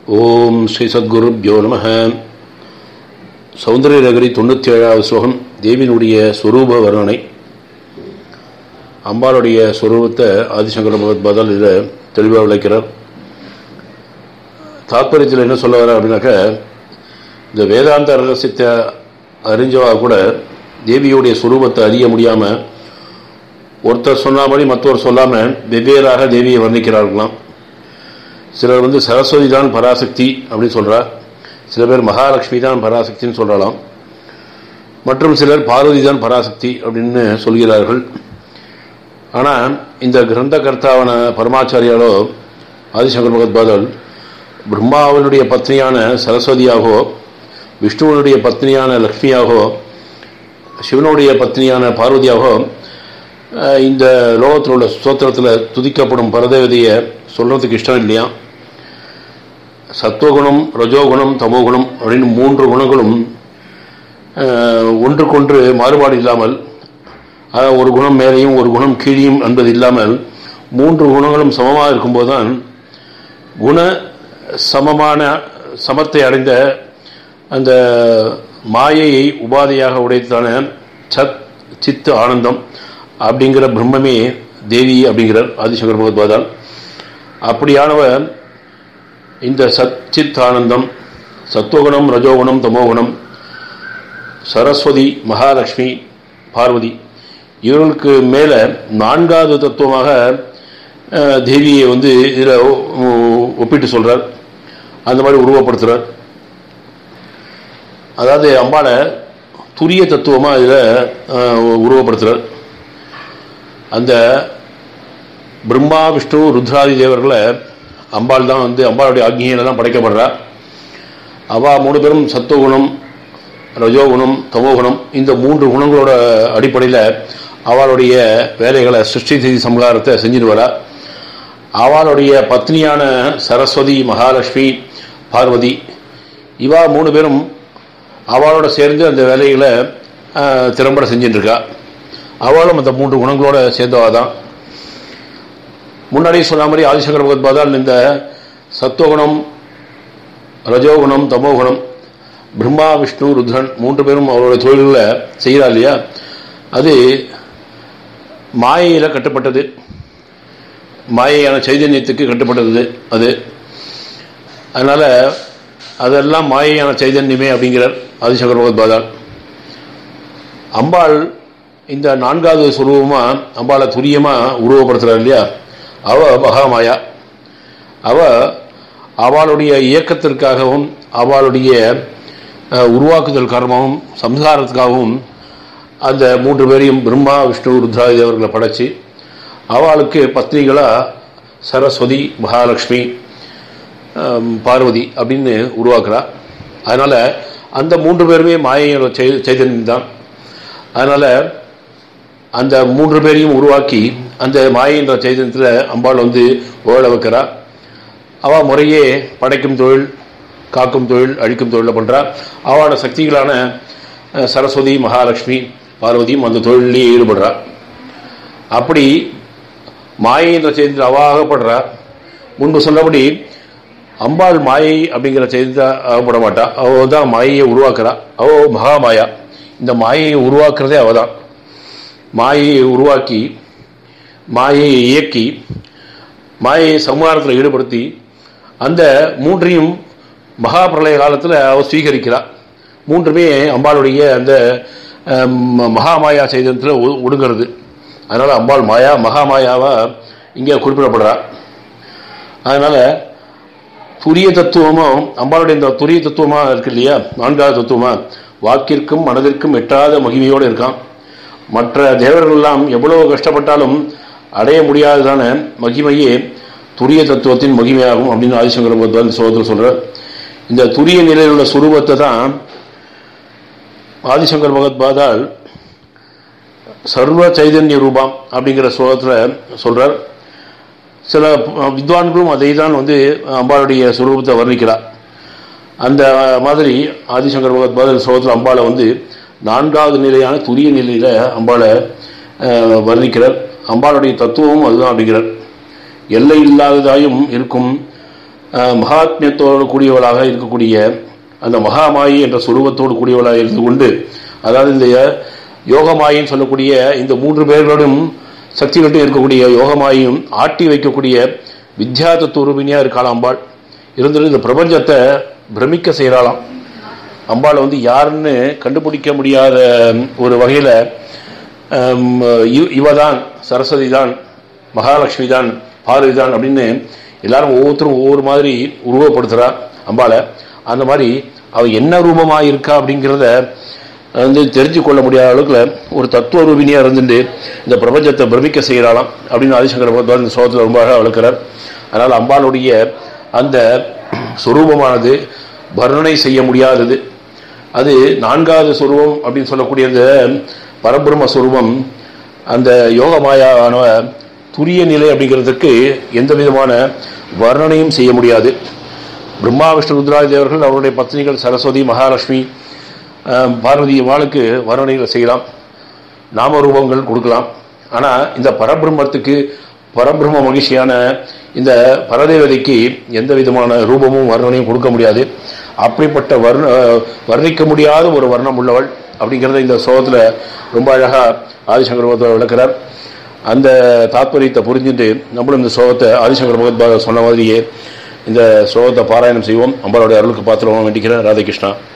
ஓம் ஸ்ரீ சத்குருப்யோ நம சௌந்தரிய நகரி தொண்ணூற்றி ஏழாவது ஸ்லோகம் தேவியினுடைய ஸ்வரூப வர்ணனை அம்பாளுடைய ஸ்வரூபத்தை ஆதிசங்கர பகவத்பாதால் இதில் தெளிவாக விளக்கிறார் தாத்பரியத்தில் என்ன சொல்ல வர அப்படின்னாக்க இந்த வேதாந்த ரகசியத்தை அறிஞ்சவா கூட தேவியுடைய சுரூபத்தை அறிய முடியாமல் ஒருத்தர் சொன்னாபடி மற்றவர் சொல்லாமல் வெவ்வேறாக தேவியை வர்ணிக்கிறார்களாம் சிலர் வந்து சரஸ்வதி தான் பராசக்தி அப்படின்னு சொல்கிறா சில பேர் மகாலட்சுமி தான் பராசக்தின்னு சொல்லலாம் மற்றும் சிலர் பார்வதி தான் பராசக்தி அப்படின்னு சொல்கிறார்கள் ஆனால் இந்த கிரந்த கர்த்தாவான பரமாச்சாரியாலோ ஆதிசங்கர் பகவத்பாதல் பிரம்மாவனுடைய பத்னியான சரஸ்வதியாகவோ விஷ்ணுவனுடைய பத்னியான லக்ஷ்மியாகவோ சிவனுடைய பத்னியான பார்வதியாகவோ இந்த லோகத்தில் உள்ள ஸ்தோத்திரத்தில் துதிக்கப்படும் பரதேவதையை சொல்கிறதுக்கு இஷ்டம் இல்லையா சத்துவகுணம் ரஜோகுணம் தமோகுணம் அப்படின்னு மூன்று குணங்களும் ஒன்றுக்கொன்று மாறுபாடு இல்லாமல் ஒரு குணம் மேலேயும் ஒரு குணம் கீழியும் என்பது இல்லாமல் மூன்று குணங்களும் சமமாக இருக்கும்போது தான் குண சமமான சமத்தை அடைந்த அந்த மாயையை உபாதையாக உடைத்தான சத் சித்து ஆனந்தம் அப்படிங்கிற பிரம்மமே தேவி அப்படிங்கிறார் ஆதிசங்கர் பகவத்பாதால் அப்படியானவர் இந்த சச்சித் ஆனந்தம் சத்துவகுணம் ரஜோகுணம் தமோகுணம் சரஸ்வதி மகாலட்சுமி பார்வதி இவர்களுக்கு மேலே நான்காவது தத்துவமாக தேவியை வந்து இதில் ஒப்பிட்டு சொல்கிறார் அந்த மாதிரி உருவப்படுத்துகிறார் அதாவது அம்பாளை துரிய தத்துவமாக இதில் உருவப்படுத்துகிறார் அந்த பிரம்மா விஷ்ணு ருத்ராதி தேவர்களை அம்பாள் தான் வந்து அம்பாளுடைய ஆக்னியில் தான் படைக்கப்படுறா அவள் மூணு பேரும் சத்துவகுணம் ரஜோகுணம் தமோகுணம் இந்த மூன்று குணங்களோட அடிப்படையில் அவளுடைய வேலைகளை சிருஷ்டி செய்தி சம்ஹாரத்தை செஞ்சுட்டு வரா அவளுடைய பத்னியான சரஸ்வதி மகாலட்சுமி பார்வதி இவா மூணு பேரும் அவளோட சேர்ந்து அந்த வேலைகளை திறம்பட செஞ்சுட்டு இருக்கா அவளும் அந்த மூன்று குணங்களோட சேர்ந்தவா தான் முன்னாடி சொன்ன மாதிரி ஆதிசங்கர பகவத்பாதால் இந்த சத்துவகுணம் ரஜோகுணம் தமோகுணம் பிரம்மா விஷ்ணு ருத்ரன் மூன்று பேரும் அவருடைய தொழில்களை செய்கிறா இல்லையா அது மாயையில் கட்டுப்பட்டது மாயையான சைதன்யத்துக்கு கட்டுப்பட்டது அது அதனால் அதெல்லாம் மாயையான சைதன்யமே அப்படிங்கிறார் ஆதிசங்கர் பகவத்பாதால் அம்பாள் இந்த நான்காவது சுரூபமாக அம்பாளை துரியமாக உருவப்படுத்துகிறார் இல்லையா அவ மகாமாயா அவ அவளுடைய இயக்கத்திற்காகவும் அவளுடைய உருவாக்குதல் காரணமாகவும் சம்சாரத்துக்காகவும் அந்த மூன்று பேரையும் பிரம்மா விஷ்ணு ருத்ராதி அவர்களை படைச்சு அவளுக்கு பத்னிகளாக சரஸ்வதி மகாலட்சுமி பார்வதி அப்படின்னு உருவாக்குறா அதனால் அந்த மூன்று பேருமே மாயையோட சைதன்யம் தான் அதனால் அந்த மூன்று பேரையும் உருவாக்கி அந்த மாயின்ற சைதன்யத்தில் அம்பாள் வந்து ஓட வைக்கிறா அவள் முறையே படைக்கும் தொழில் காக்கும் தொழில் அழிக்கும் தொழிலை பண்ணுறா அவளோட சக்திகளான சரஸ்வதி மகாலட்சுமி பார்வதியும் அந்த தொழிலையே ஈடுபடுறா அப்படி மாயின்ற செய்தியில் அவாகப்படுறா முன்பு சொன்னபடி அம்பாள் மாயை அப்படிங்கிற செய்தியில் ஆகப்பட மாட்டா அவள் தான் மாயையை உருவாக்குறா அவள் மகாமாயா இந்த மாயையை உருவாக்குறதே அவள் தான் மாயையை உருவாக்கி மாயையை இயக்கி மாயையை சம்ஹாரத்தில் ஈடுபடுத்தி அந்த மூன்றையும் மகா பிரளய காலத்தில் அவர் ஸ்வீகரிக்கிறார் மூன்றுமே அம்பாளுடைய அந்த மகாமாயா சைதன்யத்தில் ஒடுங்கிறது அதனால் அம்பாள் மாயா மகாமாயாவாக இங்கே குறிப்பிடப்படுறார் அதனால் துரிய தத்துவமும் அம்பாளுடைய இந்த துரிய தத்துவமாக இருக்கு இல்லையா நான்காவது தத்துவமாக வாக்கிற்கும் மனதிற்கும் எட்டாத மகிமையோடு இருக்கான் மற்ற தேவர்கள்லாம் எவ்வளவு கஷ்டப்பட்டாலும் அடைய முடியாததான மகிமையே துரிய தத்துவத்தின் மகிமையாகும் அப்படின்னு ஆதிசங்கர பகவத்பாத் சோதத்தில் சொல்கிறார் இந்த துரிய நிலையில் உள்ள சுரூபத்தை தான் ஆதிசங்கர் பகவத்பாதால் சர்வ சைதன்ய ரூபம் அப்படிங்கிற ஸ்லோகத்தில் சொல்கிறார் சில வித்வான்களும் அதை தான் வந்து அம்பாளுடைய சுரூபத்தை வர்ணிக்கிறார் அந்த மாதிரி ஆதிசங்கர் பகவத்பாதல் ஸ்லோகத்தில் அம்பாளை வந்து நான்காவது நிலையான துரிய நிலையில் அம்பாளை வர்ணிக்கிறார் அம்பாளுடைய தத்துவமும் அதுதான் அப்படிங்கிறார் எல்லை இல்லாததாயும் இருக்கும் அஹ், மகாத்மியத்தோடு கூடியவளாக இருக்கக்கூடிய அந்த மகாமாயி என்ற சுரூபத்தோடு கூடியவளாக இருந்து கொண்டு அதாவது இந்த யோகமாயின்னு சொல்லக்கூடிய இந்த மூன்று பேர்களோடும் சக்தி கட்டு இருக்கக்கூடிய யோகமாயும் ஆட்டி வைக்கக்கூடிய வித்யா தத்துவரூபினியா இருக்காளாம் அம்பாள் இருந்துட்டு இந்த பிரபஞ்சத்தை பிரமிக்க செய்கிறாளாம் அம்பாளை வந்து யாருன்னு கண்டுபிடிக்க முடியாத ஒரு வகையில் இவ தான் சரஸ்வதி தான் மகாலட்சுமி தான் பார்வதி தான் அப்படின்னு எல்லாரும் ஒவ்வொருத்தரும் ஒவ்வொரு மாதிரி உருவப்படுத்துகிறா அம்பாளை அந்த மாதிரி அவள் என்ன ரூபமாக இருக்கா அப்படிங்கிறத வந்து தெரிஞ்சு கொள்ள முடியாத அளவுக்கு ஒரு தத்துவ ரூபினியாக இருந்துட்டு இந்த பிரபஞ்சத்தை பிரமிக்க செய்கிறாளாம் அப்படின்னு ஆதிசங்கர பகவான் இந்த சோகத்தில் ரொம்ப அழகாக விளக்குறார் அதனால் அம்பாளுடைய அந்த சுரூபமானது வர்ணனை செய்ய முடியாதது அது நான்காவது சுரூபம் அப்படின்னு சொல்லக்கூடிய அந்த பரபிரம்ம சுரூபம் அந்த யோகமாயானவ துரிய நிலை அப்படிங்கிறதுக்கு எந்த விதமான வர்ணனையும் செய்ய முடியாது பிரம்மா விஷ்ணு ருத்ராதி தேவர்கள் அவருடைய பத்னிகள் சரஸ்வதி மகாலட்சுமி அஹ், பார்வதி வாளுக்கு வர்ணனைகள் செய்யலாம் நாமரூபங்கள் கொடுக்கலாம் ஆனால் இந்த பரபிரம்மத்துக்கு பரபிரம்ம மகிழ்ச்சியான இந்த பரதேவதைக்கு எந்த விதமான ரூபமும் வர்ணனையும் கொடுக்க முடியாது அப்படிப்பட்ட வர்ண அஹ், வர்ணிக்க முடியாத ஒரு வர்ணம் உள்ளவள் அப்படிங்கிறத இந்த சோகத்தில் ரொம்ப அழகாக ஆதிசங்கர் பகவத் விளக்குறார் அந்த தாத்பரியத்தை புரிஞ்சுட்டு நம்மளும் இந்த சோகத்தை ஆதிசங்கர் பகவத் சொன்ன மாதிரியே இந்த சோகத்தை பாராயணம் செய்வோம் அம்பாளுடைய அருளுக்கு பாத்திரமாக வேண்டிக்கிறேன் ராதாகிருஷ்ணா